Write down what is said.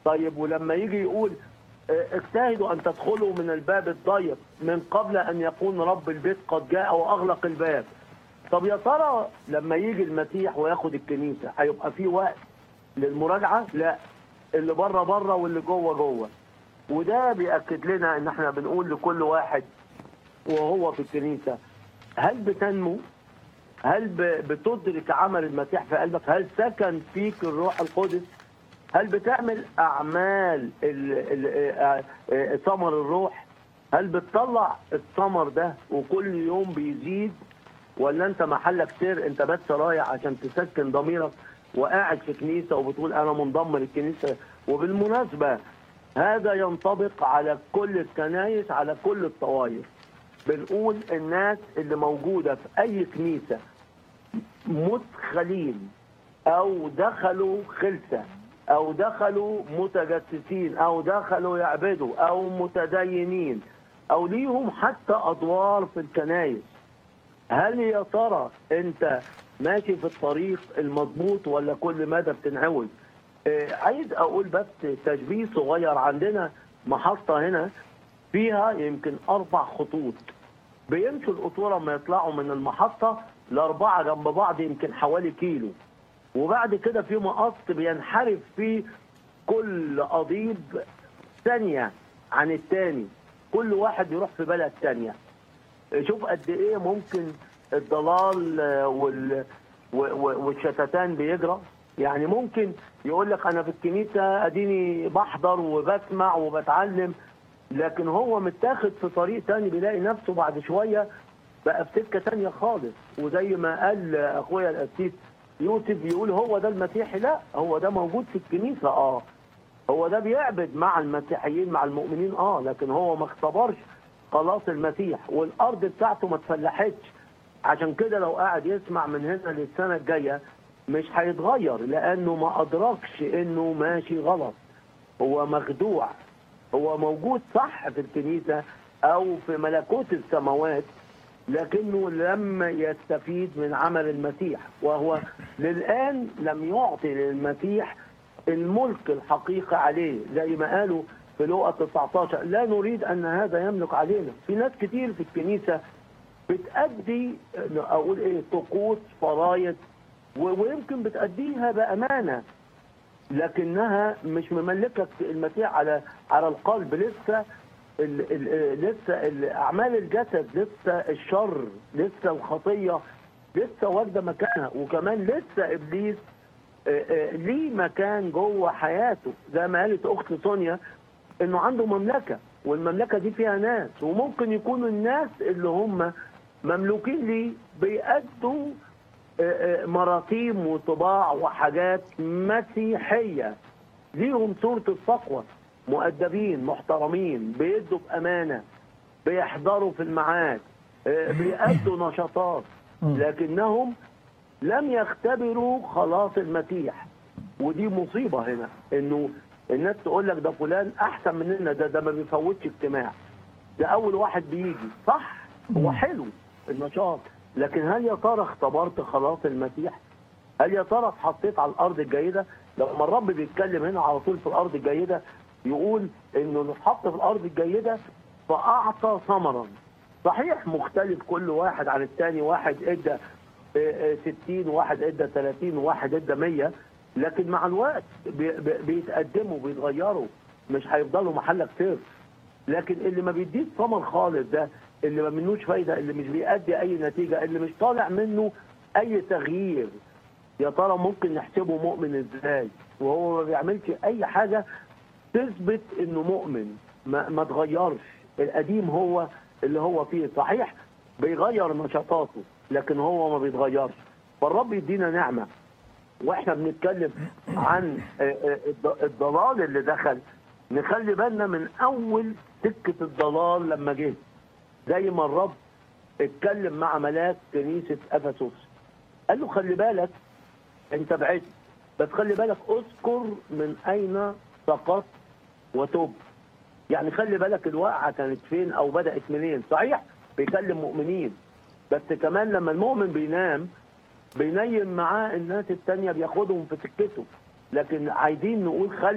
طيب ولما يجي يقول آه، اجتهدوا ان تدخلوا من الباب الضيق من قبل ان يكون رب البيت قد جاء واغلق الباب طب يا ترى لما يجي المسيح وياخد الكنيسه هيبقى في وقت للمراجعه لا اللي بره بره واللي جوه جوه وده بياكد لنا ان احنا بنقول لكل واحد وهو في الكنيسه هل بتنمو هل ب- بتدرك عمل المسيح في قلبك هل سكن فيك الروح القدس هل بتعمل اعمال ال- ال- آه، آه، ثمر الروح هل بتطلع الثمر ده وكل يوم بيزيد ولا انت محلك سر انت بس رايح عشان تسكن ضميرك وقاعد في كنيسه وبتقول انا منضم للكنيسه وبالمناسبه هذا ينطبق على كل الكنايس على كل الطوائف بنقول الناس اللي موجوده في اي كنيسه مدخلين او دخلوا خلسه او دخلوا متجسسين او دخلوا يعبدوا او متدينين او ليهم حتى ادوار في الكنايس هل يا ترى انت ماشي في الطريق المضبوط ولا كل مدى بتنعوج آه، عايز اقول بس تشبيه صغير عندنا محطه هنا فيها يمكن اربع خطوط بيمشوا القطوره لما يطلعوا من المحطه الاربعه جنب بعض يمكن حوالي كيلو وبعد كده في مقص بينحرف فيه كل قضيب ثانيه عن الثاني كل واحد يروح في بلد ثانيه شوف قد ايه ممكن الضلال آه، وال و- و- والشتتان بيجرى يعني ممكن يقول لك انا في الكنيسه اديني بحضر وبسمع وبتعلم لكن هو متاخد في طريق تاني بيلاقي نفسه بعد شويه بقى في سكه تانيه خالص وزي ما قال اخويا القسيس يوسف يقول هو ده المسيحي لا هو ده موجود في الكنيسه اه هو ده بيعبد مع المسيحيين مع المؤمنين اه لكن هو ما اختبرش خلاص المسيح والارض بتاعته ما اتفلحتش عشان كده لو قاعد يسمع من هنا للسنه الجايه مش هيتغير لانه ما ادركش انه ماشي غلط هو مخدوع هو موجود صح في الكنيسه او في ملكوت السماوات لكنه لم يستفيد من عمل المسيح وهو للان لم يعطي للمسيح الملك الحقيقي عليه زي ما قالوا في لوقا 19 لا نريد ان هذا يملك علينا في ناس كتير في الكنيسه بتأدي اقول ايه طقوس فرايض و- ويمكن بتأديها بأمانة لكنها مش مملكة المسيح على على القلب لسه ال ال لسه ال- اعمال الجسد لسه الشر لسه الخطيه لسه واخده مكانها وكمان لسه ابليس آه، آه، ليه مكان جوه حياته زي ما قالت اخت سونيا انه عنده مملكه والمملكه دي فيها ناس وممكن يكونوا الناس اللي هم مملوكين ليه بيأدوا آه، آه، مراسيم وطباع وحاجات مسيحيه ليهم صوره التقوى مؤدبين محترمين بيدوا بامانه بيحضروا في الميعاد آه، بيأدوا نشاطات لكنهم لم يختبروا خلاص المسيح ودي مصيبه هنا انه الناس تقول لك ده فلان احسن مننا ده ده ما بيفوتش اجتماع ده اول واحد بيجي صح هو حلو النشاط لكن هل يا ترى اختبرت خلاص المسيح هل يا ترى اتحطيت على الارض الجيده لما الرب بيتكلم هنا على طول في الارض الجيده يقول انه نتحط في الارض الجيده فاعطى ثمرا صحيح مختلف كل واحد عن الثاني واحد ادى آه، آه، 60 واحد ادى 30 واحد ادى 100 لكن مع الوقت بي- بي- بيتقدموا بيتغيروا مش هيفضلوا محلك سر لكن اللي ما بيديش ثمر خالص ده اللي ما منوش فايده اللي مش بيأدي اي نتيجه اللي مش طالع منه اي تغيير يا ترى ممكن نحسبه مؤمن ازاي وهو ما بيعملش اي حاجه تثبت انه مؤمن ما, ما تغيرش القديم هو اللي هو فيه صحيح بيغير نشاطاته لكن هو ما بيتغيرش فالرب يدينا نعمه واحنا بنتكلم عن آه، آه، الض- الضلال اللي دخل نخلي بالنا من اول سكه الضلال لما جه زي ما الرب اتكلم مع ملاك كنيسه افسس قال له خلي بالك انت بعدت بس خلي بالك اذكر من اين سقطت وتب يعني خلي بالك الوقعه كانت فين او بدات منين صحيح بيكلم مؤمنين بس كمان لما المؤمن بينام بينيم معاه الناس التانية بياخدهم في سكته لكن عايزين نقول خلي